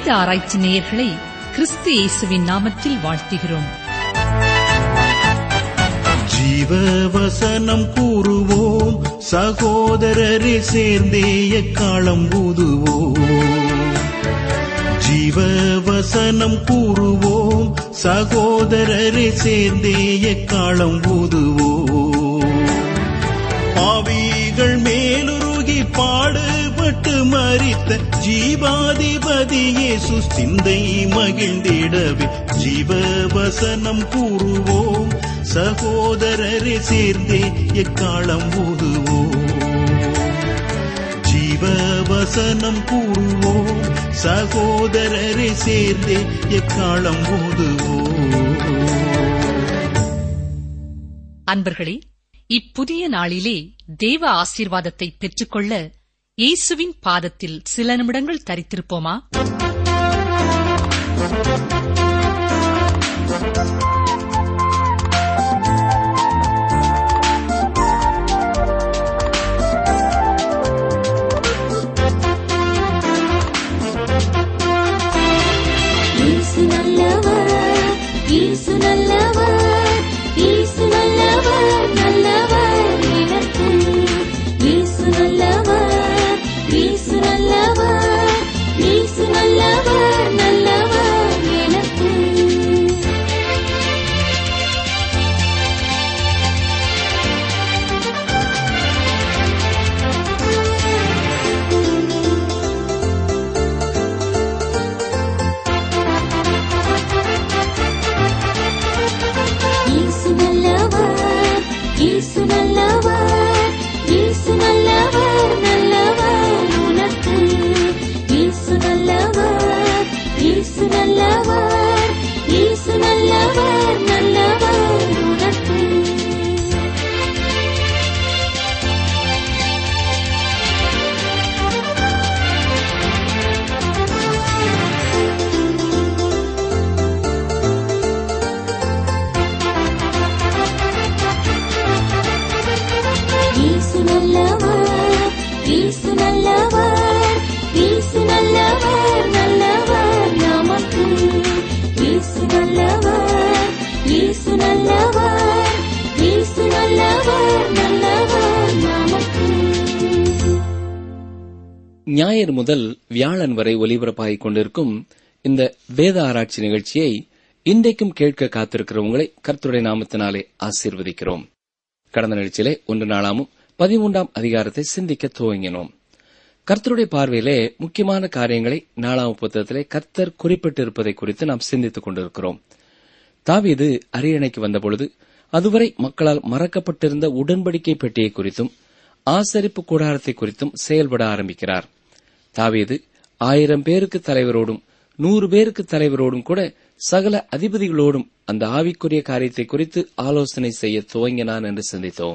வேத ஆராய்ச்சி நேயர்களை கிறிஸ்து இயேசுவின் நாமத்தில் வாழ்த்துகிறோம் ஜீவ வசனம் கூறுவோம் சகோதரரை சேர்ந்தே எக்காலம் ஊதுவோம் ஜீவ வசனம் கூறுவோம் சகோதரரை சேர்ந்தே எக்காலம் ஊதுவோம் பாவிகள் மேலுருகி பாடுபட்டு மறித்த ஜீவாதிபதி இயேசு சிந்தை மகிழ்ந்திடவே ஜீவ வசனம் கூறுவோம் சகோதரரை சேர்ந்தே எக்காலம் ஊதுவோம் ஜீவ வசனம் கூறுவோம் சகோதரரை சேர்ந்தே எக்காலம் ஊதுவோம் அன்பர்களே இப்புதிய நாளிலே தேவ ஆசீர்வாதத்தை பெற்றுக்கொள்ள இயேசுவின் பாதத்தில் சில நிமிடங்கள் தரித்திருப்போமா இயேசு நல்லவர் இயேசு நல்லவர் இயேசு நல்லவர் நல்லவர் எனக்கு இயேசு நல்லவர் இயேசு நல்லவர் இயேசு நல்லவர் நல்லவர் எனக்கு இயேசு நல்லவர் இயேசு நல்லவர் இயேசு நல்லவர் நல்லவர் உனக்கு இயேசு நல்லவர் இயேசு நல்லவர் இயேசு நல்லவர் நல்லவர் உனக்கு இயேசு நல்லவர் இயேசு நல்லவர் இயேசு நல்லவர் நல்லவர் நமக்கு இயேசு நல்லவர் இயேசு நல்லவர் இயேசு நல்லவர் நல்லவர் நமக்கு ஞாயிறு முதல் வியாழன் வரை ஒலிபரப்பாகிக் கொண்டிருக்கும் இந்த வேத ஆராய்ச்சி நிகழ்ச்சியை இன்றைக்கும் கேட்க காத்திருக்கிற உங்களை கர்த்தருடைய நாமத்தினாலே ஆசீர்வதிக்கிறோம் கடந்த நிகழ்ச்சியிலே ஒன்று நாளாமும் பதிமூன்றாம் அதிகாரத்தை சிந்திக்க துவங்கினோம் கர்த்தருடைய பார்வையிலே முக்கியமான காரியங்களை நாலாம் புத்தகத்திலே கர்த்தர் குறிப்பிட்டிருப்பதை குறித்து நாம் சிந்தித்துக் கொண்டிருக்கிறோம் தாவீது அரியணைக்கு வந்தபொழுது அதுவரை மக்களால் மறக்கப்பட்டிருந்த உடன்படிக்கை பெட்டியை குறித்தும் ஆசரிப்பு கூடாரத்தை குறித்தும் செயல்பட ஆரம்பிக்கிறார் தாவீது ஆயிரம் பேருக்கு தலைவரோடும் நூறு பேருக்கு தலைவரோடும் கூட சகல அதிபதிகளோடும் அந்த ஆவிக்குரிய காரியத்தை குறித்து ஆலோசனை செய்ய துவங்கினான் என்று சிந்தித்தோம்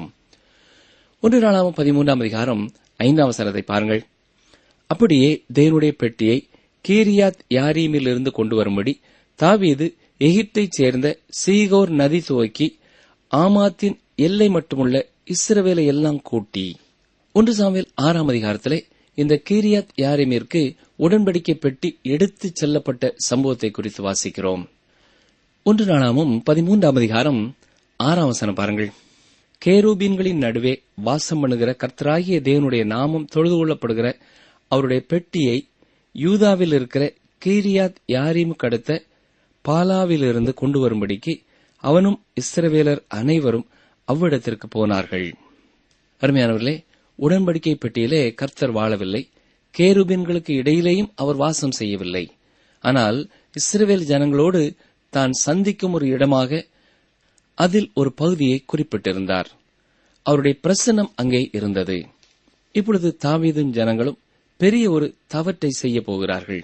ஒன்று நாளாம் பதிமூன்றாம் அதிகாரம் ஐந்தாம் வசனத்தை பாருங்கள் அப்படியே தேவனுடைய பெட்டியை கீரியாத் யாரீமிலிருந்து கொண்டு வரும்படி தாவீது எகிப்தைச் சேர்ந்த சீகோர் நதி துவக்கி ஆமாத்தின் எல்லை மட்டுமுள்ள இஸ்ரவேலை எல்லாம் கூட்டி ஒன்று சாமுவேல் ஆறாம் அதிகாரத்திலே இந்த கீரியாத் யாரிமிற்கு உடன்படிக்கை பெட்டி எடுத்துச் செல்லப்பட்ட சம்பவத்தை குறித்து வாசிக்கிறோம் ஒன்று நாளாமும் பதிமூன்றாம் அதிகாரம் ஆறாம் வசனம் பாருங்கள் கேரூபீன்களின் நடுவே வாசம் பண்ணுகிற கர்த்தராகிய தேவனுடைய நாமம் தொழுது கொள்ளப்படுகிற அவருடைய பெட்டியை யூதாவில் இருக்கிற கீரியாத் யாரீமுக்கு அடுத்த பாலாவிலிருந்து கொண்டு வரும்படிக்கு அவனும் இஸ்ரவேலர் அனைவரும் அவ்விடத்திற்கு போனார்கள் அருமையானவர்களே உடன்படிக்கை பெட்டியிலே கர்த்தர் வாழவில்லை கேருபீன்களுக்கு இடையிலேயும் அவர் வாசம் செய்யவில்லை ஆனால் இஸ்ரவேல் ஜனங்களோடு தான் சந்திக்கும் ஒரு இடமாக அதில் ஒரு பகுதியை குறிப்பிட்டிருந்தார் அவருடைய பிரசன்னம் அங்கே இருந்தது இப்பொழுது தாவீதும் ஜனங்களும் பெரிய ஒரு தவற்றை செய்ய போகிறார்கள்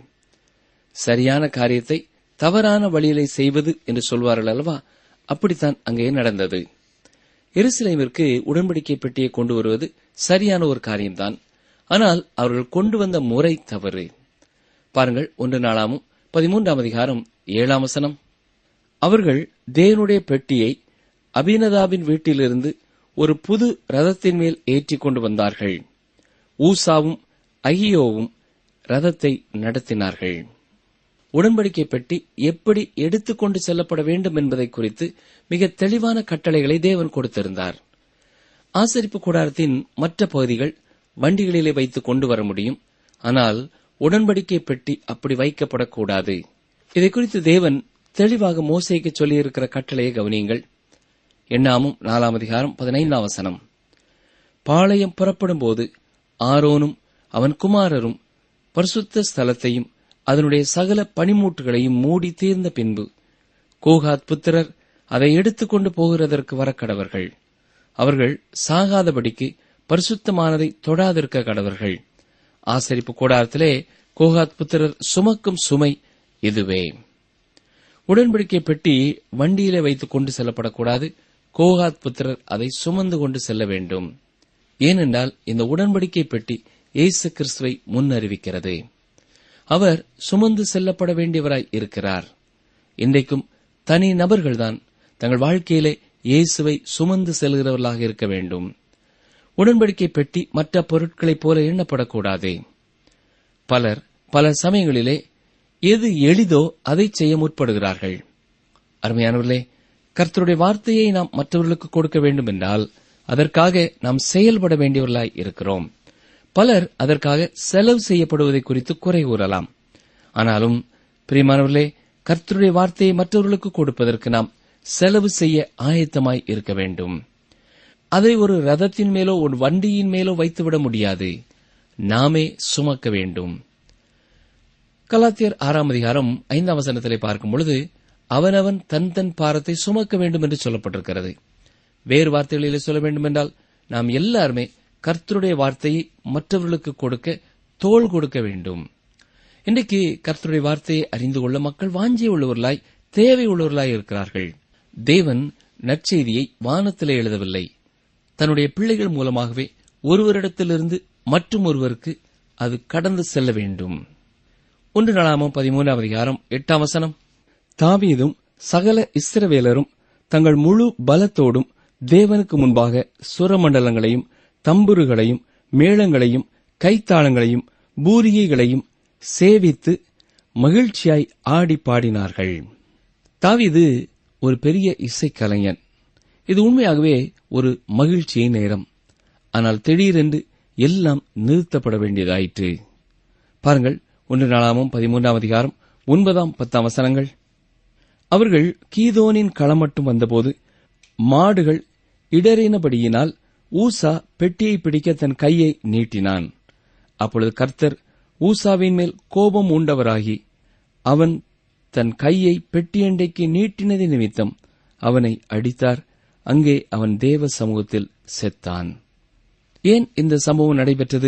சரியான காரியத்தை தவறான வழியிலே செய்வது என்று சொல்வார்கள் அல்லவா அப்படித்தான் அங்கே நடந்தது எருசலேமிற்கு உடன்படிக்கை பெட்டியை கொண்டு வருவது சரியான ஒரு காரியம்தான் ஆனால் அவர்கள் கொண்டு வந்த முறை தவறு பாருங்கள் ஒன்று நாளாமும் பதிமூன்றாம் அதிகாரம் ஏழாம் வசனம் அவர்கள் தேவனுடைய பெட்டியை அபினதாபின் வீட்டிலிருந்து ஒரு புது ரதத்தின் மேல் ஏற்றிக் கொண்டு வந்தார்கள் ஊசாவும் அகியோவும் ரதத்தை நடத்தினார்கள் உடன்படிக்கை பெட்டி எப்படி எடுத்துக்கொண்டு செல்லப்பட வேண்டும் என்பதை குறித்து மிக தெளிவான கட்டளைகளை தேவன் கொடுத்திருந்தார் ஆசரிப்பு கூடாரத்தின் மற்ற பகுதிகள் வண்டிகளிலே வைத்து கொண்டு வர முடியும் ஆனால் உடன்படிக்கை பெட்டி அப்படி வைக்கப்படக்கூடாது இதை குறித்து தேவன் தெளிவாக மோசைக்கு சொல்லியிருக்கிற கட்டளையை கவனியுங்கள் எண்ணாமும் நாலாம் அதிகாரம் பதினைந்தாம் வசனம் பாளையம் புறப்படும் போது ஆரோனும் அவன் குமாரரும் பரிசுத்த ஸ்தலத்தையும் அதனுடைய சகல பனிமூட்டுகளையும் மூடி தீர்ந்த பின்பு கோகாத் புத்திரர் அதை எடுத்துக்கொண்டு போகிறதற்கு வரக்கடவர்கள் அவர்கள் சாகாதபடிக்கு பரிசுத்தமானதை தொடாதிருக்க கடவர்கள் ஆசரிப்பு கூடாரத்திலே கோகாத் புத்திரர் சுமக்கும் சுமை இதுவே உடன்படிக்கை பெட்டி வண்டியிலே வைத்துக் கொண்டு செல்லப்படக்கூடாது கோகாத் புத்திரர் அதை சுமந்து கொண்டு செல்ல வேண்டும் ஏனென்றால் இந்த உடன்படிக்கை பெட்டி இயேசு கிறிஸ்துவை முன்னறிவிக்கிறது அவர் சுமந்து செல்லப்பட வேண்டியவராய் இருக்கிறார் இன்றைக்கும் தனி நபர்கள்தான் தங்கள் வாழ்க்கையிலே இயேசுவை சுமந்து செல்கிறவர்களாக இருக்க வேண்டும் உடன்படிக்கை பெட்டி மற்ற பொருட்களைப் போல எண்ணப்படக்கூடாது பலர் பல சமயங்களிலே எது எளிதோ அதை செய்ய முற்படுகிறார்கள் அருமையானவர்களே கர்த்தருடைய வார்த்தையை நாம் மற்றவர்களுக்கு கொடுக்க வேண்டும் என்றால் அதற்காக நாம் செயல்பட வேண்டியவர்களாய் இருக்கிறோம் பலர் அதற்காக செலவு செய்யப்படுவதை குறித்து குறை கூறலாம் ஆனாலும் பிரியமானவர்களே கர்த்தருடைய வார்த்தையை மற்றவர்களுக்கு கொடுப்பதற்கு நாம் செலவு செய்ய ஆயத்தமாய் இருக்க வேண்டும் அதை ஒரு ரதத்தின் மேலோ ஒரு வண்டியின் மேலோ வைத்துவிட முடியாது நாமே சுமக்க வேண்டும் கலாத்தியர் ஆறாம் அதிகாரம் ஐந்தாம் வசனத்திலே பார்க்கும் பொழுது அவனவன் தன் தன் பாரத்தை சுமக்க வேண்டும் என்று சொல்லப்பட்டிருக்கிறது வேறு வார்த்தைகளிலே சொல்ல வேண்டுமென்றால் நாம் எல்லாருமே கர்த்தருடைய வார்த்தையை மற்றவர்களுக்கு கொடுக்க தோள் கொடுக்க வேண்டும் இன்றைக்கு கர்த்தருடைய வார்த்தையை அறிந்து கொள்ள மக்கள் வாஞ்சி உள்ளவர்களாய் தேவை உள்ளவர்களாய் இருக்கிறார்கள் தேவன் நற்செய்தியை வானத்திலே எழுதவில்லை தன்னுடைய பிள்ளைகள் மூலமாகவே ஒருவரிடத்திலிருந்து மற்றும் ஒருவருக்கு அது கடந்து செல்ல வேண்டும் ஒன்று நாளாமம் பதிமூன்றாம் அதிகாரம் எட்டாம் வசனம் தாவீதும் சகல இஸ்ரவேலரும் தங்கள் முழு பலத்தோடும் தேவனுக்கு முன்பாக சுரமண்டலங்களையும் தம்புருகளையும் மேளங்களையும் கைத்தாளங்களையும் பூரிகைகளையும் சேவித்து மகிழ்ச்சியாய் ஆடி பாடினார்கள் தாவீது ஒரு பெரிய இசைக்கலைஞன் இது உண்மையாகவே ஒரு மகிழ்ச்சியின் நேரம் ஆனால் திடீரென்று எல்லாம் நிறுத்தப்பட வேண்டியதாயிற்று பாருங்கள் ஒன்று நாளாமும் பதிமூன்றாம் அதிகாரம் ஒன்பதாம் பத்தாம் வசனங்கள் அவர்கள் கீதோனின் களம் மட்டும் வந்தபோது மாடுகள் இடறினபடியினால் ஊசா பெட்டியை பிடிக்க தன் கையை நீட்டினான் அப்பொழுது கர்த்தர் ஊசாவின் மேல் கோபம் உண்டவராகி அவன் தன் கையை பெட்டியண்டைக்கு நீட்டினது நிமித்தம் அவனை அடித்தார் அங்கே அவன் தேவ சமூகத்தில் செத்தான் ஏன் இந்த சம்பவம் நடைபெற்றது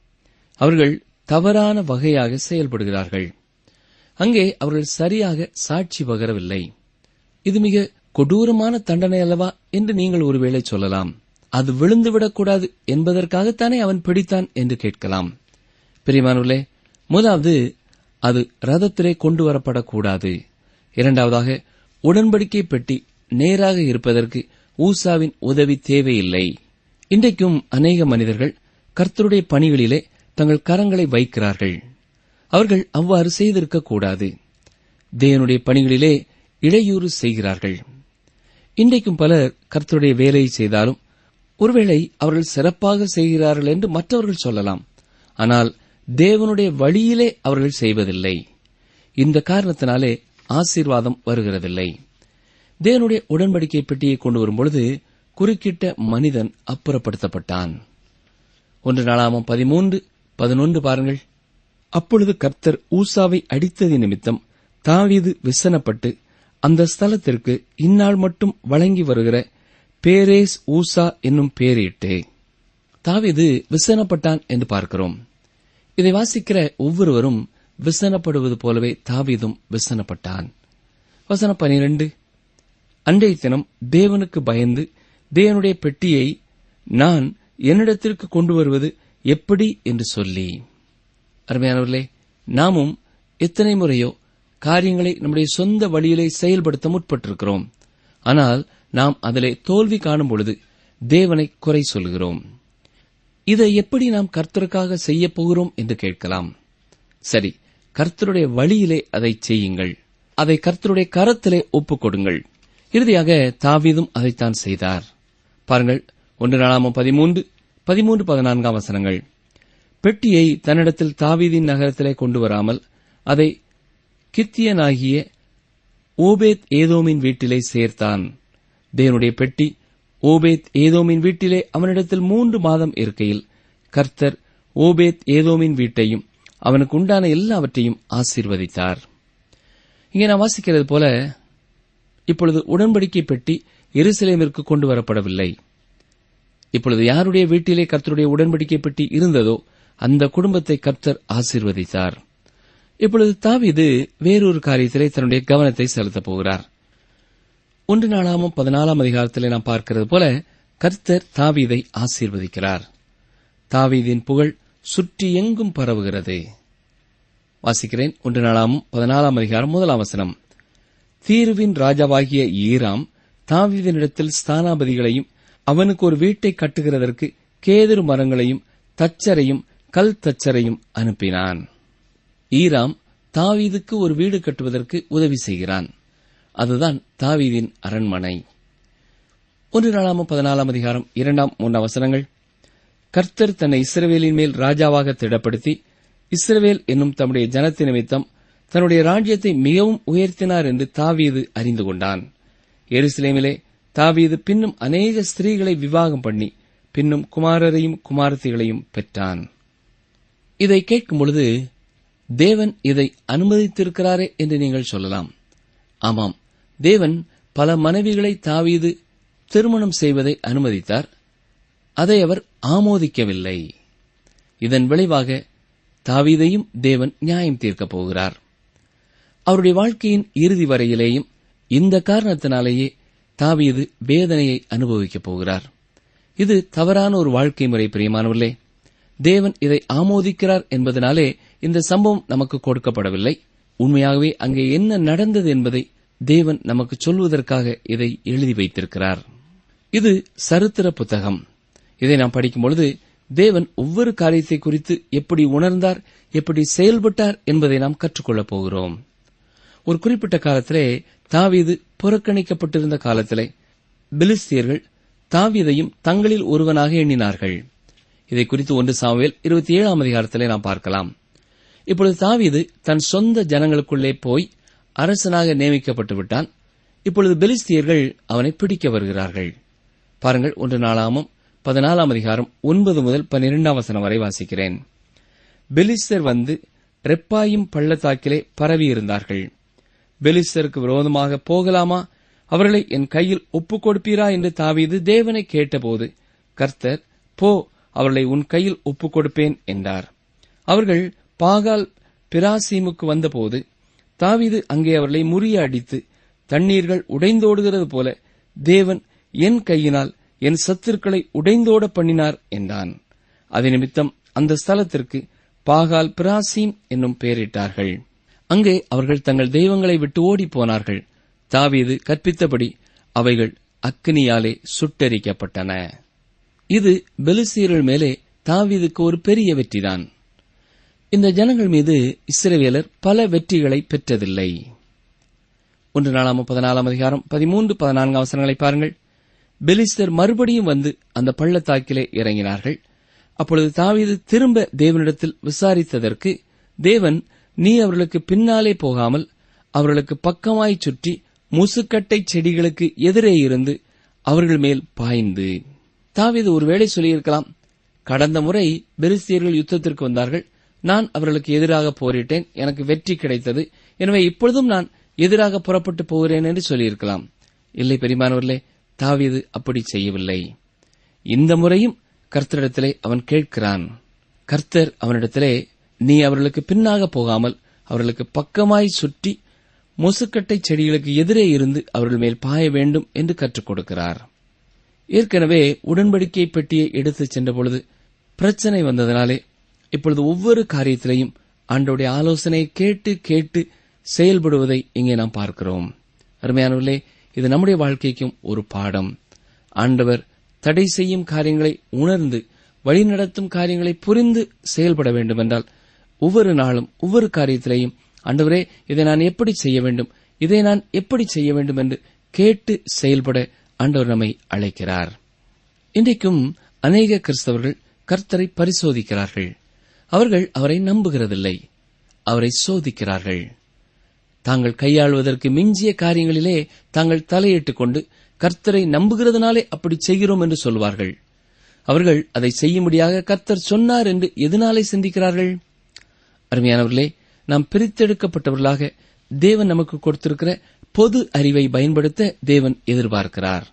அவர்கள் தவறான வகையாக செயல்படுகிறார்கள் அங்கே அவர்கள் சரியாக சாட்சி பகரவில்லை இது மிக கொடூரமான தண்டனை அல்லவா என்று நீங்கள் ஒருவேளை சொல்லலாம் அது விழுந்துவிடக்கூடாது என்பதற்காகத்தானே அவன் பிடித்தான் என்று கேட்கலாம் பிரிமானுள்ளே முதலாவது அது ரதத்திலே கொண்டு வரப்படக்கூடாது இரண்டாவதாக உடன்படிக்கை பெட்டி நேராக இருப்பதற்கு ஊசாவின் உதவி தேவையில்லை இன்றைக்கும் அநேக மனிதர்கள் கர்த்தருடைய பணிகளிலே தங்கள் கரங்களை வைக்கிறார்கள் அவர்கள் அவ்வாறு செய்திருக்கக்கூடாது தேவனுடைய பணிகளிலே இடையூறு செய்கிறார்கள் இன்றைக்கும் பலர் கர்த்தருடைய வேலையை செய்தாலும் ஒருவேளை அவர்கள் சிறப்பாக செய்கிறார்கள் என்று மற்றவர்கள் சொல்லலாம் ஆனால் தேவனுடைய வழியிலே அவர்கள் செய்வதில்லை இந்த காரணத்தினாலே ஆசீர்வாதம் வருகிறதில்லை தேவனுடைய உடன்படிக்கை பெட்டியை கொண்டு வரும்பொழுது குறுக்கிட்ட மனிதன் அப்புறப்படுத்தப்பட்டான் ஒன்று நாளாமம் பதிமூன்று பதினொன்று பாருங்கள் அப்பொழுது கர்த்தர் ஊசாவை அடித்தது நிமித்தம் தாவீது விசனப்பட்டு அந்த ஸ்தலத்திற்கு இந்நாள் மட்டும் வழங்கி வருகிற பேரேஸ் ஊசா என்னும் பேரிட்டு தாவீது விசனப்பட்டான் என்று பார்க்கிறோம் இதை வாசிக்கிற ஒவ்வொருவரும் விசனப்படுவது போலவே தாவீதும் விசனப்பட்டான் வசனம் பனிரெண்டு அன்றைய தினம் தேவனுக்கு பயந்து தேவனுடைய பெட்டியை நான் என்னிடத்திற்கு கொண்டு வருவது எப்படி என்று சொல்லி அருமையானவர்களே நாமும் எத்தனை முறையோ காரியங்களை நம்முடைய சொந்த வழியிலே செயல்படுத்த முற்பட்டிருக்கிறோம் ஆனால் நாம் அதிலே தோல்வி காணும் பொழுது தேவனை குறை சொல்கிறோம் இதை எப்படி நாம் கர்த்தருக்காக செய்யப் போகிறோம் என்று கேட்கலாம் சரி கர்த்தருடைய வழியிலே அதை செய்யுங்கள் அதை கர்த்தருடைய கரத்திலே ஒப்புக் கொடுங்கள் இறுதியாக தாவீதும் அதைத்தான் செய்தார் பாருங்கள் ஒன்று நாளாம பதிமூன்று பதிமூன்று பதினான்காம் வசனங்கள் பெட்டியை தன்னிடத்தில் தாவீதின் நகரத்திலே கொண்டு வராமல் அதை கித்தியனாகிய ஓபேத் ஏதோமின் வீட்டிலே சேர்த்தான் தேவனுடைய பெட்டி ஓபேத் ஏதோமின் வீட்டிலே அவனிடத்தில் மூன்று மாதம் இருக்கையில் கர்த்தர் ஓபேத் ஏதோமின் வீட்டையும் அவனுக்கு உண்டான எல்லாவற்றையும் ஆசீர்வதித்தார் இங்கே நான் வாசிக்கிறது போல இப்பொழுது உடன்படிக்கை பெட்டி எருசலேமிற்கு கொண்டு வரப்படவில்லை இப்பொழுது யாருடைய வீட்டிலே கர்த்தருடைய உடன்படிக்கை பெட்டி இருந்ததோ அந்த குடும்பத்தை கர்த்தர் ஆசீர்வதித்தார் இப்பொழுது தாவீது வேறொரு காரியத்திலே தன்னுடைய கவனத்தை செலுத்தப் போகிறார் ஒன்று நாளாமும் பதினாலாம் அதிகாரத்திலே நாம் பார்க்கிறது போல கர்த்தர் தாவீதை ஆசீர்வதிக்கிறார் தாவீதின் புகழ் சுற்றி எங்கும் பரவுகிறது வாசிக்கிறேன் ஒன்று நாளாமும் பதினாலாம் அதிகாரம் முதலாம் வசனம் தீருவின் ராஜாவாகிய ஈராம் தாவீதினிடத்தில் ஸ்தானாபதிகளையும் அவனுக்கு ஒரு வீட்டை கட்டுகிறதற்கு கேதுரு மரங்களையும் தச்சரையும் கல் தச்சரையும் அனுப்பினான் ஈராம் தாவீதுக்கு ஒரு வீடு கட்டுவதற்கு உதவி செய்கிறான் அதுதான் தாவீதின் அரண்மனை ஒன்று நாளாம் பதினாலாம் அதிகாரம் இரண்டாம் மூன்றாம் வசனங்கள் கர்த்தர் தன்னை இஸ்ரவேலின் மேல் ராஜாவாக திடப்படுத்தி இஸ்ரவேல் என்னும் தம்முடைய ஜனத்தின் நிமித்தம் தன்னுடைய ராஜ்யத்தை மிகவும் உயர்த்தினார் என்று தாவீது அறிந்து கொண்டான் எருசலேமிலே தாவீது பின்னும் அநேக ஸ்திரீகளை விவாகம் பண்ணி பின்னும் குமாரரையும் குமாரத்திகளையும் பெற்றான் இதை கேட்கும் பொழுது தேவன் இதை அனுமதித்திருக்கிறாரே என்று நீங்கள் சொல்லலாம் ஆமாம் தேவன் பல மனைவிகளை தாவீது திருமணம் செய்வதை அனுமதித்தார் அதை அவர் ஆமோதிக்கவில்லை இதன் விளைவாக தாவீதையும் தேவன் நியாயம் தீர்க்கப் போகிறார் அவருடைய வாழ்க்கையின் இறுதி வரையிலேயும் இந்த காரணத்தினாலேயே தாவீது வேதனையை அனுபவிக்கப் போகிறார் இது தவறான ஒரு வாழ்க்கை முறை பிரியமானவர்களே தேவன் இதை ஆமோதிக்கிறார் என்பதனாலே இந்த சம்பவம் நமக்கு கொடுக்கப்படவில்லை உண்மையாகவே அங்கே என்ன நடந்தது என்பதை தேவன் நமக்கு சொல்வதற்காக இதை எழுதி வைத்திருக்கிறார் இது சரித்திர புத்தகம் இதை நாம் படிக்கும் பொழுது தேவன் ஒவ்வொரு காரியத்தை குறித்து எப்படி உணர்ந்தார் எப்படி செயல்பட்டார் என்பதை நாம் கற்றுக்கொள்ளப் போகிறோம் ஒரு குறிப்பிட்ட காலத்திலே தாவீது புறக்கணிக்கப்பட்டிருந்த காலத்திலே பிலிஸ்தியர்கள் தாவீதையும் தங்களில் ஒருவனாக எண்ணினார்கள் இதை குறித்து ஒன்று சாமுவேல் இருபத்தி ஏழாம் அதிகாரத்திலே நாம் பார்க்கலாம் இப்பொழுது தாவீது தன் சொந்த ஜனங்களுக்குள்ளே போய் அரசனாக நியமிக்கப்பட்டு விட்டான் இப்பொழுது பெலிஸ்தியர்கள் அவனை பிடிக்க வருகிறார்கள் பாருங்கள் ஒன்று நாளாமும் பதினாலாம் அதிகாரம் ஒன்பது முதல் பன்னிரெண்டாம் வசனம் வரை வாசிக்கிறேன் பெலிஸ்தர் வந்து ரெப்பாயும் பள்ளத்தாக்கிலே பரவியிருந்தார்கள் பெலிஸ்தருக்கு விரோதமாக போகலாமா அவர்களை என் கையில் ஒப்புக் கொடுப்பீரா என்று தாவீது தேவனை கேட்டபோது கர்த்தர் போ அவர்களை உன் கையில் ஒப்புக் கொடுப்பேன் என்றார் அவர்கள் பாகால் பிராசீமுக்கு வந்தபோது தாவீது அங்கே அவர்களை முறியடித்து தண்ணீர்கள் உடைந்தோடுகிறது போல தேவன் என் கையினால் என் சத்துருக்களை உடைந்தோட பண்ணினார் என்றான் அது நிமித்தம் அந்த ஸ்தலத்திற்கு பாகால் பிராசீம் என்னும் பெயரிட்டார்கள் அங்கே அவர்கள் தங்கள் தெய்வங்களை விட்டு ஓடிப் போனார்கள் தாவீது கற்பித்தபடி அவைகள் அக்கினியாலே சுட்டெரிக்கப்பட்டன இது பெலிசீரர்கள் மேலே தாவீதுக்கு ஒரு பெரிய வெற்றிதான் இந்த ஜனங்கள் மீது இஸ்ரவேலர் பல வெற்றிகளை பெற்றதில்லை ஒன்று நாளாம் பதினாலாம் அதிகாரம் பதிமூன்று பதினான்காம் அவசரங்களை பாருங்கள் பெலிஸ்தர் மறுபடியும் வந்து அந்த பள்ளத்தாக்கிலே இறங்கினார்கள் அப்பொழுது தாவீது திரும்ப தேவனிடத்தில் விசாரித்ததற்கு தேவன் நீ அவர்களுக்கு பின்னாலே போகாமல் அவர்களுக்கு பக்கமாய் சுற்றி முசுக்கட்டை செடிகளுக்கு எதிரே இருந்து அவர்கள் மேல் பாய்ந்து தாவீது ஒருவேளை சொல்லியிருக்கலாம் கடந்த முறை பெலிஸ்தியர்கள் யுத்தத்திற்கு வந்தார்கள் நான் அவர்களுக்கு எதிராக போரிட்டேன் எனக்கு வெற்றி கிடைத்தது எனவே இப்பொழுதும் நான் எதிராக புறப்பட்டு போகிறேன் என்று சொல்லியிருக்கலாம் இல்லை பெரியமானவர்களே தாவீது அப்படி செய்யவில்லை இந்த முறையும் கர்த்தரிடத்திலே அவன் கேட்கிறான் கர்த்தர் அவனிடத்திலே நீ அவர்களுக்கு பின்னாக போகாமல் அவர்களுக்கு பக்கமாய் சுற்றி முசுக்கட்டை செடிகளுக்கு எதிரே இருந்து அவர்கள் மேல் பாய வேண்டும் என்று கற்றுக் கொடுக்கிறார் ஏற்கனவே உடன்படிக்கை பெட்டியை எடுத்துச் சென்ற பொழுது பிரச்சனை வந்ததனாலே இப்பொழுது ஒவ்வொரு காரியத்திலையும் ஆண்டோடைய ஆலோசனையை கேட்டு கேட்டு செயல்படுவதை இங்கே நாம் பார்க்கிறோம் அருமையானவர்களே இது நம்முடைய வாழ்க்கைக்கும் ஒரு பாடம் ஆண்டவர் தடை செய்யும் காரியங்களை உணர்ந்து வழிநடத்தும் காரியங்களை புரிந்து செயல்பட வேண்டுமென்றால் ஒவ்வொரு நாளும் ஒவ்வொரு காரியத்திலேயும் ஆண்டவரே இதை நான் எப்படி செய்ய வேண்டும் இதை நான் எப்படி செய்ய வேண்டும் என்று கேட்டு செயல்பட ஆண்டவர் நம்மை அழைக்கிறார் இன்றைக்கும் அநேக கிறிஸ்தவர்கள் கர்த்தரை பரிசோதிக்கிறார்கள் அவர்கள் அவரை நம்புகிறதில்லை அவரை சோதிக்கிறார்கள் தாங்கள் கையாளுவதற்கு மிஞ்சிய காரியங்களிலே தாங்கள் தலையிட்டுக் கொண்டு கர்த்தரை நம்புகிறதுனாலே அப்படி செய்கிறோம் என்று சொல்வார்கள் அவர்கள் அதை செய்யும்படியாக கர்த்தர் சொன்னார் என்று எதனாலே சிந்திக்கிறார்கள் அருமையானவர்களே நாம் பிரித்தெடுக்கப்பட்டவர்களாக தேவன் நமக்கு கொடுத்திருக்கிற பொது அறிவை பயன்படுத்த தேவன் எதிர்பார்க்கிறார்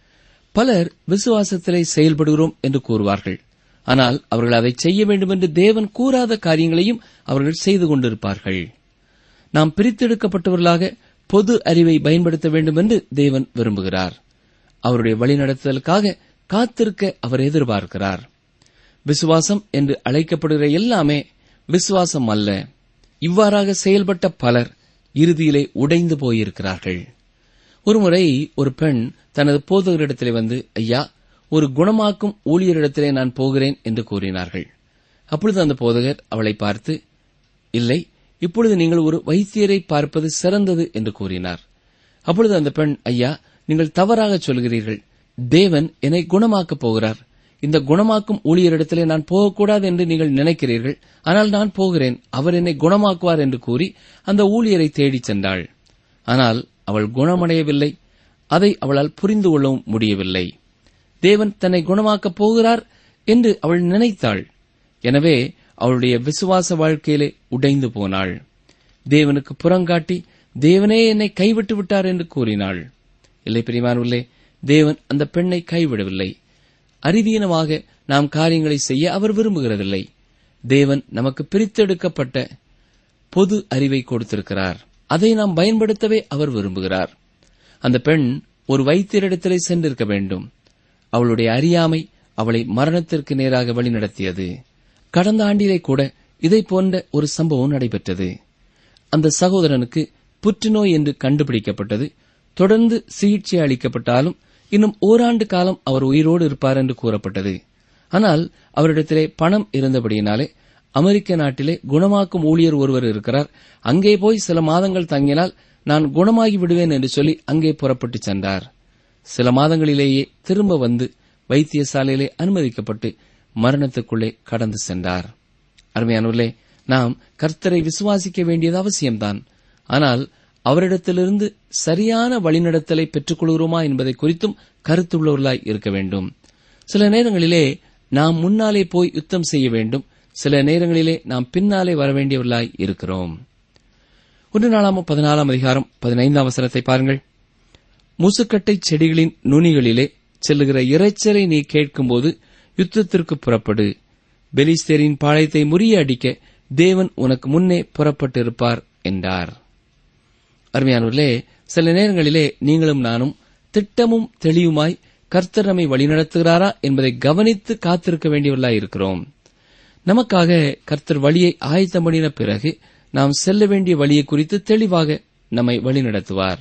பலர் விசுவாசத்திலே செயல்படுகிறோம் என்று கூறுவார்கள் ஆனால் அவர்கள் அதை செய்ய வேண்டும் என்று தேவன் கூறாத காரியங்களையும் அவர்கள் செய்து கொண்டிருப்பார்கள் நாம் பிரித்தெடுக்கப்பட்டவர்களாக பொது அறிவை பயன்படுத்த வேண்டும் என்று தேவன் விரும்புகிறார் அவருடைய வழிநடத்துதலுக்காக காத்திருக்க அவர் எதிர்பார்க்கிறார் விசுவாசம் என்று அழைக்கப்படுகிற எல்லாமே விசுவாசம் அல்ல இவ்வாறாக செயல்பட்ட பலர் இறுதியிலே உடைந்து போயிருக்கிறார்கள் ஒருமுறை ஒரு பெண் தனது போதகரிடத்திலே வந்து ஐயா ஒரு குணமாக்கும் ஊழியரிடத்திலே நான் போகிறேன் என்று கூறினார்கள் அப்பொழுது அந்த போதகர் அவளை பார்த்து இல்லை இப்பொழுது நீங்கள் ஒரு வைத்தியரை பார்ப்பது சிறந்தது என்று கூறினார் அப்பொழுது அந்த பெண் ஐயா நீங்கள் தவறாக சொல்கிறீர்கள் தேவன் என்னை குணமாக்கப் போகிறார் இந்த குணமாக்கும் ஊழியரிடத்திலே நான் போகக்கூடாது என்று நீங்கள் நினைக்கிறீர்கள் ஆனால் நான் போகிறேன் அவர் என்னை குணமாக்குவார் என்று கூறி அந்த ஊழியரை தேடிச் சென்றாள் ஆனால் அவள் குணமடையவில்லை அதை அவளால் புரிந்து கொள்ளவும் முடியவில்லை தேவன் தன்னை குணமாக்கப் போகிறார் என்று அவள் நினைத்தாள் எனவே அவளுடைய விசுவாச வாழ்க்கையிலே உடைந்து போனாள் தேவனுக்கு புறங்காட்டி தேவனே என்னை கைவிட்டு விட்டார் என்று கூறினாள் இல்லை பிரிமானுள்ளே தேவன் அந்த பெண்ணை கைவிடவில்லை அறிவீனமாக நாம் காரியங்களை செய்ய அவர் விரும்புகிறதில்லை தேவன் நமக்கு பிரித்தெடுக்கப்பட்ட பொது அறிவை கொடுத்திருக்கிறார் அதை நாம் பயன்படுத்தவே அவர் விரும்புகிறார் அந்த பெண் ஒரு வைத்தியரிடத்திலே சென்றிருக்க வேண்டும் அவளுடைய அறியாமை அவளை மரணத்திற்கு நேராக வழிநடத்தியது கடந்த ஆண்டிலே கூட இதை போன்ற ஒரு சம்பவம் நடைபெற்றது அந்த சகோதரனுக்கு புற்றுநோய் என்று கண்டுபிடிக்கப்பட்டது தொடர்ந்து சிகிச்சை அளிக்கப்பட்டாலும் இன்னும் ஓராண்டு காலம் அவர் உயிரோடு இருப்பார் என்று கூறப்பட்டது ஆனால் அவரிடத்திலே பணம் இருந்தபடியினாலே அமெரிக்க நாட்டிலே குணமாக்கும் ஊழியர் ஒருவர் இருக்கிறார் அங்கே போய் சில மாதங்கள் தங்கினால் நான் குணமாகி விடுவேன் என்று சொல்லி அங்கே புறப்பட்டு சென்றார் சில மாதங்களிலேயே திரும்ப வந்து வைத்தியசாலையிலே அனுமதிக்கப்பட்டு மரணத்துக்குள்ளே கடந்து சென்றார் அருமையானவர்களே நாம் கர்த்தரை விசுவாசிக்க வேண்டியது அவசியம்தான் ஆனால் அவரிடத்திலிருந்து சரியான வழிநடத்தலை பெற்றுக் கொள்கிறோமா என்பதை குறித்தும் கருத்துள்ளவர்களாய் இருக்க வேண்டும் சில நேரங்களிலே நாம் முன்னாலே போய் யுத்தம் செய்ய வேண்டும் சில நேரங்களிலே நாம் பின்னாலே வர வேண்டியவர்களாய் இருக்கிறோம் ஒன்று நாளாம் பதினாலாம் அதிகாரம் பதினைந்தாம் வசனத்தை பாருங்கள் முசுக்கட்டை செடிகளின் நுனிகளிலே செல்லுகிற இரைச்சலை நீ கேட்கும்போது யுத்தத்திற்கு புறப்படு பெலிஸ்தேரின் பாளையத்தை முறியடிக்க தேவன் உனக்கு முன்னே புறப்பட்டிருப்பார் என்றார் அருமையானவர்களே சில நேரங்களிலே நீங்களும் நானும் திட்டமும் தெளிவுமாய் கர்த்தர் நம்மை வழிநடத்துகிறாரா என்பதை கவனித்து காத்திருக்க வேண்டியவர்களாய் இருக்கிறோம் நமக்காக கர்த்தர் வழியை ஆயத்தம் பண்ணின பிறகு நாம் செல்ல வேண்டிய வழியை குறித்து தெளிவாக நம்மை வழிநடத்துவார்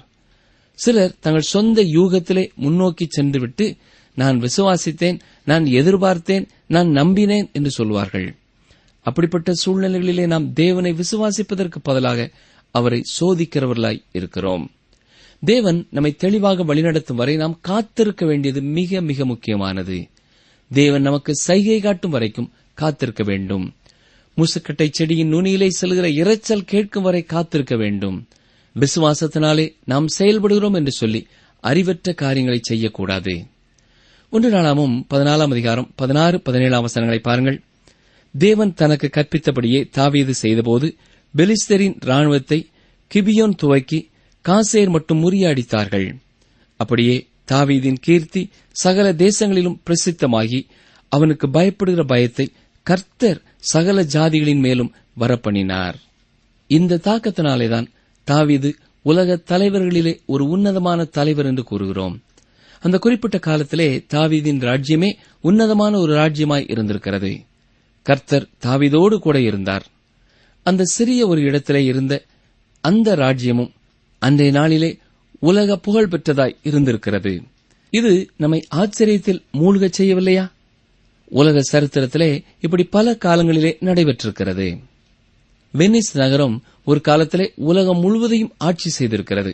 சிலர் தங்கள் சொந்த யூகத்திலே முன்னோக்கி சென்றுவிட்டு நான் விசுவாசித்தேன் நான் எதிர்பார்த்தேன் நான் நம்பினேன் என்று சொல்வார்கள் அப்படிப்பட்ட சூழ்நிலைகளிலே நாம் தேவனை விசுவாசிப்பதற்கு பதிலாக அவரை சோதிக்கிறவர்களாய் இருக்கிறோம் தேவன் நம்மை தெளிவாக வழிநடத்தும் வரை நாம் காத்திருக்க வேண்டியது மிக மிக முக்கியமானது தேவன் நமக்கு சைகை காட்டும் வரைக்கும் காத்திருக்க வேண்டும் முசுக்கட்டை செடியின் நுனியிலே செல்கிற இரைச்சல் கேட்கும் வரை காத்திருக்க வேண்டும் விசுவாசத்தினாலே நாம் செயல்படுகிறோம் என்று சொல்லி அறிவற்ற காரியங்களை செய்யக்கூடாது ஒன்று நாளாமும் பதினாலாம் அதிகாரம் பதினாறு பதினேழாம் வசனங்களை பாருங்கள் தேவன் தனக்கு கற்பித்தபடியே தாவீது செய்தபோது பெலிஸ்தரின் ராணுவத்தை கிபியோன் துவக்கி காசேர் மட்டும் முறியடித்தார்கள் அப்படியே தாவீதின் கீர்த்தி சகல தேசங்களிலும் பிரசித்தமாகி அவனுக்கு பயப்படுகிற பயத்தை கர்த்தர் சகல ஜாதிகளின் மேலும் வரப்பண்ணினார் இந்த தாக்கத்தினாலேதான் தாவீது உலக தலைவர்களிலே ஒரு உன்னதமான தலைவர் என்று கூறுகிறோம் அந்த குறிப்பிட்ட காலத்திலே தாவீதின் ராஜ்யமே உன்னதமான ஒரு ராஜ்யமாய் இருந்திருக்கிறது கர்த்தர் தாவீதோடு கூட இருந்தார் அந்த சிறிய ஒரு இடத்திலே இருந்த அந்த ராஜ்யமும் அன்றைய நாளிலே உலக புகழ் பெற்றதாய் இருந்திருக்கிறது இது நம்மை ஆச்சரியத்தில் மூழ்கச் செய்யவில்லையா உலக சரித்திரத்திலே இப்படி பல காலங்களிலே நடைபெற்றிருக்கிறது வெனிஸ் நகரம் ஒரு காலத்திலே உலகம் முழுவதையும் ஆட்சி செய்திருக்கிறது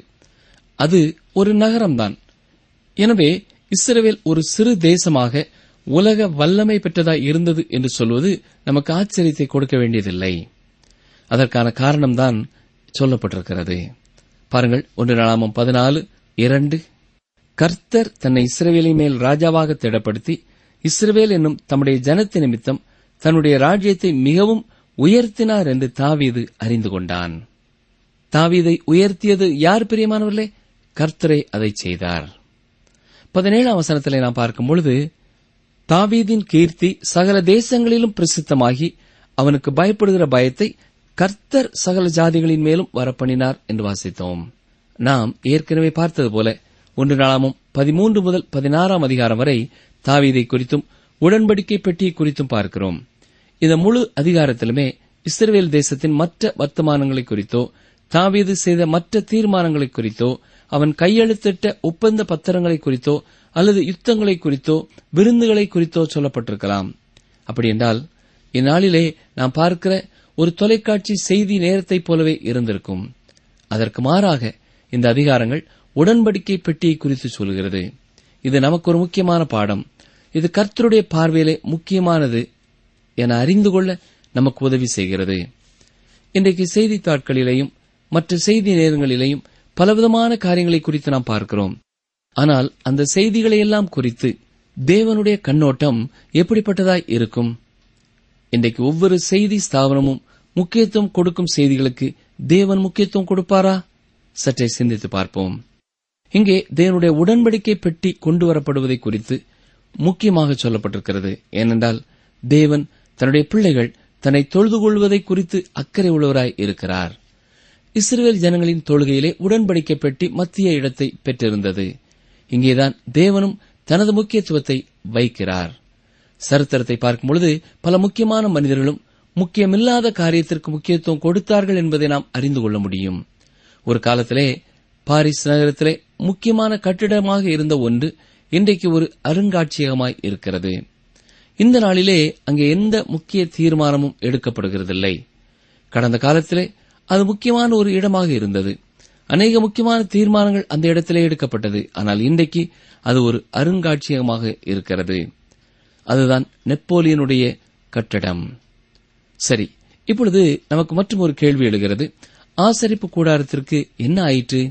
அது ஒரு நகரம்தான் எனவே இஸ்ரவேல் ஒரு சிறு தேசமாக உலக வல்லமை பெற்றதாய் இருந்தது என்று சொல்வது நமக்கு ஆச்சரியத்தை கொடுக்க வேண்டியதில்லை அதற்கான காரணம்தான் சொல்லப்பட்டிருக்கிறது பாருங்கள் ஒன்று நாளாமம் பதினாலு இரண்டு கர்த்தர் தன்னை இஸ்ரவேலின் மேல் ராஜாவாக திடப்படுத்தி இஸ்ரவேல் என்னும் தம்முடைய ஜனத்து நிமித்தம் தன்னுடைய ராஜ்யத்தை மிகவும் உயர்த்தினார் என்று தாவீது அறிந்து கொண்டான் தாவீதை உயர்த்தியது யார் பிரியமானவர்களே கர்த்தரை அதை செய்தார் பதினேழாம் வசனத்திலே நாம் பார்க்கும் பொழுது தாவீதின் கீர்த்தி சகல தேசங்களிலும் பிரசித்தமாகி அவனுக்கு பயப்படுகிற பயத்தை கர்த்தர் சகல ஜாதிகளின் மேலும் வரப்பண்ணினார் என்று வாசித்தோம் நாம் ஏற்கனவே பார்த்தது போல ஒன்று நாளாமும் பதிமூன்று முதல் பதினாறாம் அதிகாரம் வரை தாவீதை குறித்தும் உடன்படிக்கை பெட்டியை குறித்தும் பார்க்கிறோம் இந்த முழு அதிகாரத்திலுமே இஸ்ரேல் தேசத்தின் மற்ற வர்த்தமானங்களை குறித்தோ தாவீது செய்த மற்ற தீர்மானங்களை குறித்தோ அவன் கையெழுத்திட்ட ஒப்பந்த பத்திரங்களை குறித்தோ அல்லது யுத்தங்களை குறித்தோ விருந்துகளை குறித்தோ சொல்லப்பட்டிருக்கலாம் அப்படி என்றால் இந்நாளிலே நாம் பார்க்கிற ஒரு தொலைக்காட்சி செய்தி நேரத்தைப் போலவே இருந்திருக்கும் அதற்கு மாறாக இந்த அதிகாரங்கள் உடன்படிக்கை பெட்டியை குறித்து சொல்கிறது இது நமக்கு ஒரு முக்கியமான பாடம் இது கர்த்தருடைய பார்வையிலே முக்கியமானது என அறிந்து கொள்ள நமக்கு உதவி செய்கிறது இன்றைக்கு செய்தித்தாட்களிலேயும் மற்ற செய்தி நேரங்களிலேயும் பலவிதமான காரியங்களை குறித்து நாம் பார்க்கிறோம் ஆனால் அந்த செய்திகளை எல்லாம் குறித்து தேவனுடைய கண்ணோட்டம் எப்படிப்பட்டதாய் இருக்கும் இன்றைக்கு ஒவ்வொரு செய்தி ஸ்தாபனமும் முக்கியத்துவம் கொடுக்கும் செய்திகளுக்கு தேவன் முக்கியத்துவம் கொடுப்பாரா சற்றே சிந்தித்து பார்ப்போம் இங்கே தேவனுடைய உடன்படிக்கை பெட்டி கொண்டு வரப்படுவதை குறித்து முக்கியமாக சொல்லப்பட்டிருக்கிறது ஏனென்றால் தேவன் தன்னுடைய பிள்ளைகள் தன்னை தொழுது கொள்வதை குறித்து அக்கறை உள்ளவராய் இருக்கிறார் இஸ்ரேல் ஜனங்களின் தொழுகையிலே உடன்படிக்கை பெட்டி மத்திய இடத்தை பெற்றிருந்தது இங்கேதான் தேவனும் தனது முக்கியத்துவத்தை வைக்கிறார் சரித்திரத்தை பார்க்கும் பொழுது பல முக்கியமான மனிதர்களும் முக்கியமில்லாத காரியத்திற்கு முக்கியத்துவம் கொடுத்தார்கள் என்பதை நாம் அறிந்து கொள்ள முடியும் ஒரு காலத்திலே பாரிஸ் நகரத்திலே முக்கியமான கட்டிடமாக இருந்த ஒன்று இன்றைக்கு ஒரு அருங்காட்சியகமாய் இருக்கிறது இந்த நாளிலே அங்கே எந்த முக்கிய தீர்மானமும் எடுக்கப்படுகிறதில்லை கடந்த காலத்திலே அது முக்கியமான ஒரு இடமாக இருந்தது அநேக முக்கியமான தீர்மானங்கள் அந்த இடத்திலே எடுக்கப்பட்டது ஆனால் இன்றைக்கு அது ஒரு அருங்காட்சியகமாக இருக்கிறது அதுதான் நெப்போலியனுடைய கட்டடம் சரி இப்பொழுது நமக்கு மற்றும் ஒரு கேள்வி எழுகிறது ஆசரிப்பு கூடாரத்திற்கு என்ன ஆயிற்று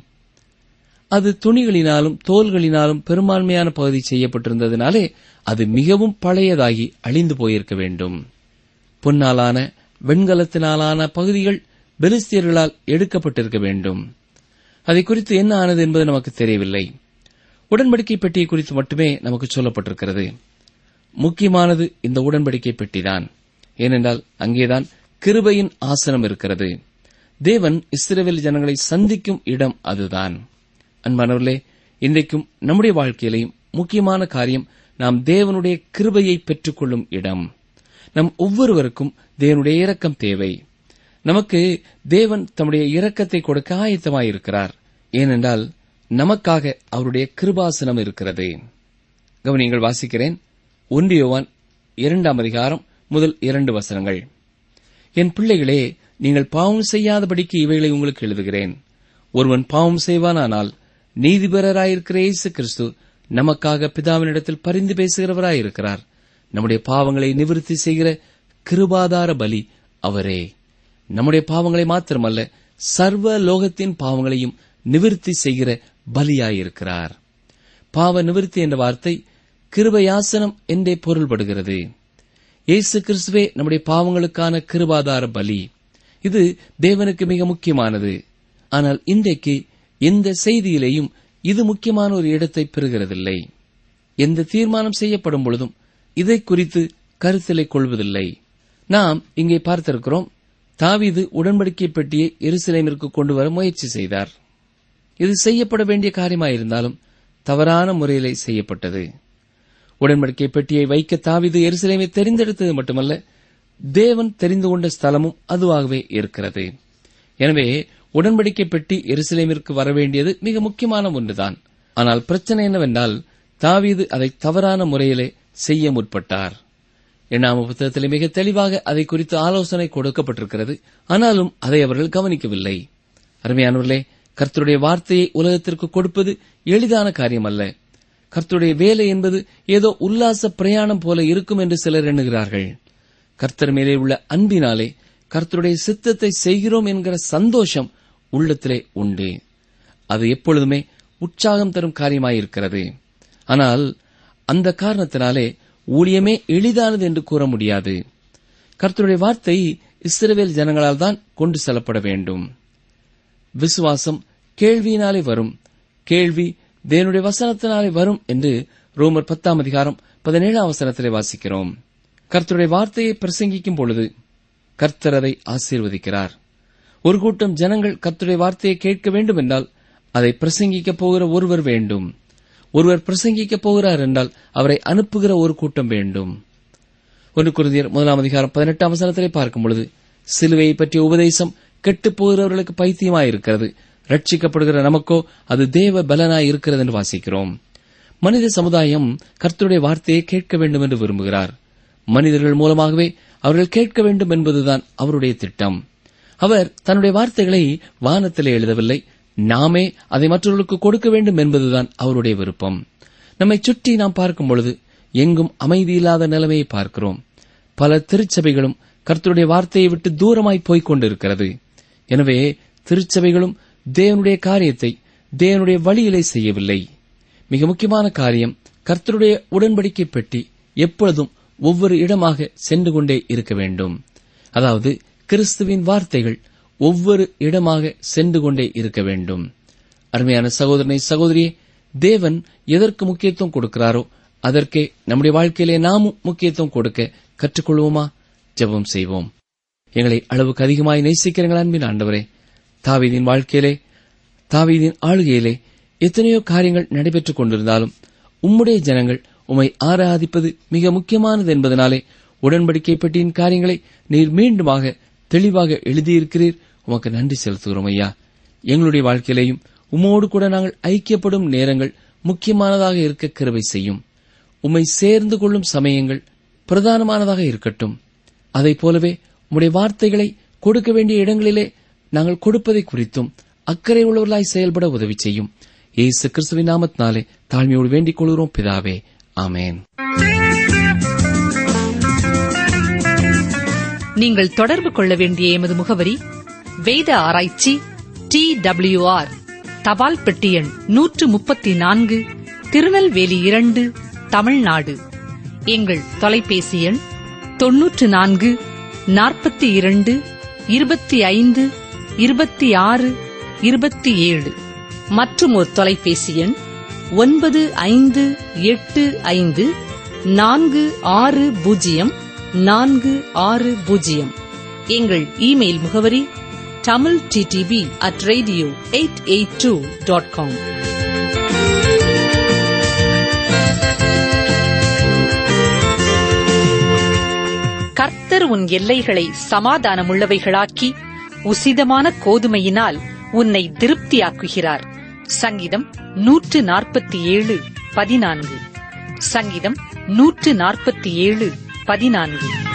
அது துணிகளினாலும் தோல்களினாலும் பெரும்பான்மையான பகுதி செய்யப்பட்டிருந்ததினாலே அது மிகவும் பழையதாகி அழிந்து போயிருக்க வேண்டும் பொன்னாலான வெண்கலத்தினாலான பகுதிகள் பெலிஸ்தியர்களால் எடுக்கப்பட்டிருக்க வேண்டும் அதை குறித்து என்ன ஆனது என்பது நமக்கு தெரியவில்லை உடன்படிக்கை பெட்டியை குறித்து மட்டுமே நமக்கு சொல்லப்பட்டிருக்கிறது முக்கியமானது இந்த உடன்படிக்கை பெட்டிதான் ஏனென்றால் அங்கேதான் கிருபையின் ஆசனம் இருக்கிறது தேவன் இஸ்ரவேல் ஜனங்களை சந்திக்கும் இடம் அதுதான் அன்பானவர்களே இன்றைக்கும் நம்முடைய வாழ்க்கையிலையும் முக்கியமான காரியம் நாம் தேவனுடைய கிருபையை பெற்றுக்கொள்ளும் இடம் நம் ஒவ்வொருவருக்கும் தேவனுடைய இரக்கம் தேவை நமக்கு தேவன் தம்முடைய இரக்கத்தை கொடுக்க ஆயத்தமாயிருக்கிறார் ஏனென்றால் நமக்காக அவருடைய கிருபாசனம் இருக்கிறது கவனியங்கள் வாசிக்கிறேன் ஒன்றியோவான் இரண்டாம் அதிகாரம் முதல் இரண்டு வசனங்கள் என் பிள்ளைகளே நீங்கள் பாவம் செய்யாதபடிக்கு இவைகளை உங்களுக்கு எழுதுகிறேன் ஒருவன் பாவம் செய்வானானால் நீதிபரராயிருக்கிற இயேசு கிறிஸ்து நமக்காக பிதாவினிடத்தில் பரிந்து பேசுகிறவராயிருக்கிறார் நம்முடைய பாவங்களை நிவிருத்தி செய்கிற கிருபாதார பலி அவரே நம்முடைய பாவங்களை மாத்திரமல்ல சர்வ லோகத்தின் பாவங்களையும் நிவிருத்தி செய்கிற பலியாயிருக்கிறார் பாவ நிவிருத்தி என்ற வார்த்தை கிருபயாசனம் என்றே பொருள்படுகிறது இயேசு கிறிஸ்துவே நம்முடைய பாவங்களுக்கான கிருபாதார பலி இது தேவனுக்கு மிக முக்கியமானது ஆனால் இன்றைக்கு எந்த செய்தியிலேயும் இது முக்கியமான ஒரு இடத்தை பெறுகிறதில்லை எந்த தீர்மானம் செய்யப்படும் பொழுதும் இதை குறித்து கருத்திலை கொள்வதில்லை நாம் இங்கே பார்த்திருக்கிறோம் தாவீது உடன்படிக்கை பெட்டியை எருசலேமிற்கு கொண்டு வர முயற்சி செய்தார் இது செய்யப்பட வேண்டிய காரியமாயிருந்தாலும் தவறான முறையிலே செய்யப்பட்டது உடன்படிக்கை பெட்டியை வைக்க தாவீது எருசலேமை தெரிந்தெடுத்தது மட்டுமல்ல தேவன் தெரிந்து கொண்ட ஸ்தலமும் அதுவாகவே இருக்கிறது எனவே உடன்படிக்கை பெட்டி எருசலேமிற்கு வரவேண்டியது மிக முக்கியமான ஒன்றுதான் ஆனால் பிரச்சனை என்னவென்றால் தாவீது அதை தவறான முறையிலே செய்ய முற்பட்டார் எண்ணாம புத்தகத்திலே மிக தெளிவாக அதை குறித்து ஆலோசனை கொடுக்கப்பட்டிருக்கிறது ஆனாலும் அதை அவர்கள் கவனிக்கவில்லை அருமையானவர்களே கர்த்தருடைய வார்த்தையை உலகத்திற்கு கொடுப்பது எளிதான காரியம் அல்ல கர்த்தருடைய வேலை என்பது ஏதோ உல்லாச பிரயாணம் போல இருக்கும் என்று சிலர் எண்ணுகிறார்கள் கர்த்தர் மேலே உள்ள அன்பினாலே கர்த்தருடைய சித்தத்தை செய்கிறோம் என்கிற சந்தோஷம் உள்ளத்திலே உண்டு அது எப்பொழுதுமே உற்சாகம் தரும் காரியமாயிருக்கிறது ஆனால் அந்த காரணத்தினாலே ஊழியமே எளிதானது என்று கூற முடியாது கர்த்தருடைய வார்த்தை இஸ்ரவேல் ஜனங்களால் தான் கொண்டு செல்லப்பட வேண்டும் விசுவாசம் கேள்வியினாலே வரும் கேள்வி தேவனுடைய வசனத்தினாலே வரும் என்று ரோமர் பத்தாம் அதிகாரம் பதினேழாம் வசனத்திலே வாசிக்கிறோம் கர்த்தருடைய வார்த்தையை பிரசங்கிக்கும் பொழுது கர்த்தர் அதை ஆசீர்வதிக்கிறார் ஒரு கூட்டம் ஜனங்கள் கர்த்தருடைய வார்த்தையை கேட்க வேண்டும் என்றால் அதை பிரசங்கிக்கப் போகிற ஒருவர் வேண்டும் ஒருவர் பிரசங்கிக்கப் போகிறார் என்றால் அவரை அனுப்புகிற ஒரு கூட்டம் வேண்டும் ஒன்று குருதியர் முதலாம் அதிகாரம் பதினெட்டாம் வசனத்திலே பார்க்கும் பொழுது சிலுவையை பற்றிய உபதேசம் கெட்டுப் போகிறவர்களுக்கு பைத்தியமாயிருக்கிறது ரட்சிக்கப்படுகிற நமக்கோ அது தேவ பலனாய் இருக்கிறது என்று வாசிக்கிறோம் மனித சமுதாயம் கர்த்தருடைய வார்த்தையை கேட்க வேண்டும் என்று விரும்புகிறார் மனிதர்கள் மூலமாகவே அவர்கள் கேட்க வேண்டும் என்பதுதான் அவருடைய திட்டம் அவர் தன்னுடைய வார்த்தைகளை வானத்திலே எழுதவில்லை நாமே அதை மற்றவர்களுக்கு கொடுக்க வேண்டும் என்பதுதான் அவருடைய விருப்பம் நம்மை சுற்றி நாம் பார்க்கும் பொழுது எங்கும் அமைதியில்லாத நிலைமையை பார்க்கிறோம் பல திருச்சபைகளும் கர்த்தருடைய வார்த்தையை விட்டு தூரமாய் போய்க் கொண்டிருக்கிறது எனவே திருச்சபைகளும் தேவனுடைய காரியத்தை தேவனுடைய வழியிலே செய்யவில்லை மிக முக்கியமான காரியம் கர்த்தருடைய உடன்படிக்கை பெட்டி எப்பொழுதும் ஒவ்வொரு இடமாக சென்று கொண்டே இருக்க வேண்டும் அதாவது கிறிஸ்துவின் வார்த்தைகள் ஒவ்வொரு இடமாக சென்று கொண்டே இருக்க வேண்டும் அருமையான சகோதரனை சகோதரியே தேவன் எதற்கு முக்கியத்துவம் கொடுக்கிறாரோ அதற்கே நம்முடைய வாழ்க்கையிலே நாமும் முக்கியத்துவம் கொடுக்க கற்றுக்கொள்வோமா ஜெபம் செய்வோம் எங்களை அளவுக்கு அதிகமாய் நேசிக்கிறீங்களா அன்பின் ஆண்டவரே தாவீதின் வாழ்க்கையிலே தாவீதின் ஆளுகையிலே எத்தனையோ காரியங்கள் நடைபெற்றுக் கொண்டிருந்தாலும் உம்முடைய ஜனங்கள் உம்மை ஆராதிப்பது மிக முக்கியமானது என்பதனாலே உடன்படிக்கை பெட்டியின் காரியங்களை நீர் மீண்டுமாக தெளிவாக எழுதியிருக்கிறீர் உமக்கு நன்றி செலுத்துகிறோம் ஐயா எங்களுடைய வாழ்க்கையிலேயும் உம்மோடு கூட நாங்கள் ஐக்கியப்படும் நேரங்கள் முக்கியமானதாக இருக்க கிருபை செய்யும் உம்மை சேர்ந்து கொள்ளும் சமயங்கள் பிரதானமானதாக இருக்கட்டும் அதைப் போலவே உம்முடைய வார்த்தைகளை கொடுக்க வேண்டிய இடங்களிலே நாங்கள் கொடுப்பதை குறித்தும் அக்கறை உள்ளவர்களாய் செயல்பட உதவி செய்யும் இயேசு கிறிஸ்துவின் நாமத்தினாலே தாழ்மையோடு வேண்டிக் கொள்கிறோம் பிதாவே ஆமேன் நீங்கள் தொடர்பு கொள்ள வேண்டிய எமது முகவரி வேத ஆராய்ச்சி டி டபிள்யூ ஆர் தபால் பெட்டி எண் நூற்று முப்பத்தி நான்கு திருநெல்வேலி இரண்டு தமிழ்நாடு எங்கள் தொலைபேசி எண் தொன்னூற்று நான்கு நாற்பத்தி இரண்டு இருபத்தி ஐந்து இருபத்தி ஆறு இருபத்தி ஏழு மற்றும் ஒரு தொலைபேசி எண் ஒன்பது ஐந்து எட்டு ஐந்து நான்கு ஆறு பூஜ்ஜியம் நான்கு ஆறு பூஜ்ஜியம் எங்கள் இமெயில் முகவரி Tamil DTP at radio eight eight two dot com கர்த்தர் உன் எல்லைகளை சமாதானமுள்ளவைகளாக்கி உசிதமான கோதுமையினால் உன்னை திருப்தியாக்குகிறார் சங்கீதம் நூற்று நாற்பத்தி ஏழு பதினான்கு சங்கீதம் நூற்று நாற்பத்தி ஏழு பதினான்கு